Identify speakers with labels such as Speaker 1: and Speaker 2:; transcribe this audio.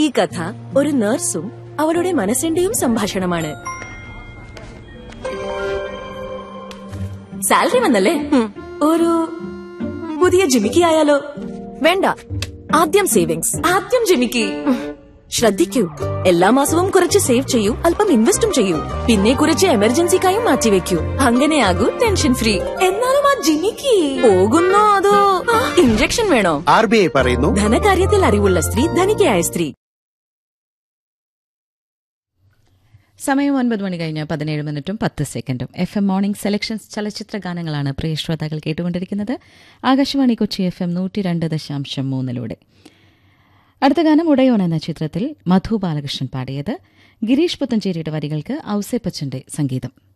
Speaker 1: ഈ കഥ ഒരു നഴ്സും അവളുടെ മനസ്സിന്റെയും സംഭാഷണമാണ് സാലറി വന്നല്ലേ ഒരു പുതിയ ജിമിക്കി ആയാലോ വേണ്ട ആദ്യം സേവിങ്സ് ആദ്യം ജിമിക്കി ശ്രദ്ധിക്കൂ എല്ലാ മാസവും കുറച്ച് സേവ് ചെയ്യൂ അല്പം ഇൻവെസ്റ്റും ചെയ്യൂ പിന്നെ കുറച്ച് എമർജൻസിക്കായും മാറ്റിവെക്കൂ അങ്ങനെയാകൂ ടെൻഷൻ ഫ്രീ എന്നാലും ആ ജിമിക്കി പോകുന്നോ അതോ ഇഞ്ചക്ഷൻ വേണോ
Speaker 2: ആർ ബി ഐ പറയുന്നു
Speaker 1: ധനകാര്യത്തിൽ അറിവുള്ള സ്ത്രീ ധനികയായ സ്ത്രീ
Speaker 3: സമയം ഒൻപത് മണി കഴിഞ്ഞ് പതിനേഴ് മിനിറ്റും പത്ത് സെക്കൻഡും എഫ് എം മോർണിംഗ് സെലക്ഷൻസ് ചലച്ചിത്ര ഗാനങ്ങളാണ് പ്രിയ ശ്രോതാക്കൾ കേട്ടുകൊണ്ടിരിക്കുന്നത് ആകാശവാണി കൊച്ചി എഫ് എം നൂറ്റി രണ്ട് ദശാംശം മൂന്നിലൂടെ അടുത്ത ഗാനം ഉടയോൺ എന്ന ചിത്രത്തിൽ മധു ബാലകൃഷ്ണൻ പാടിയത് ഗിരീഷ് പുത്തഞ്ചേരിയുടെ വരികൾക്ക് ഔസേപ്പച്ചന്റെ സംഗീതം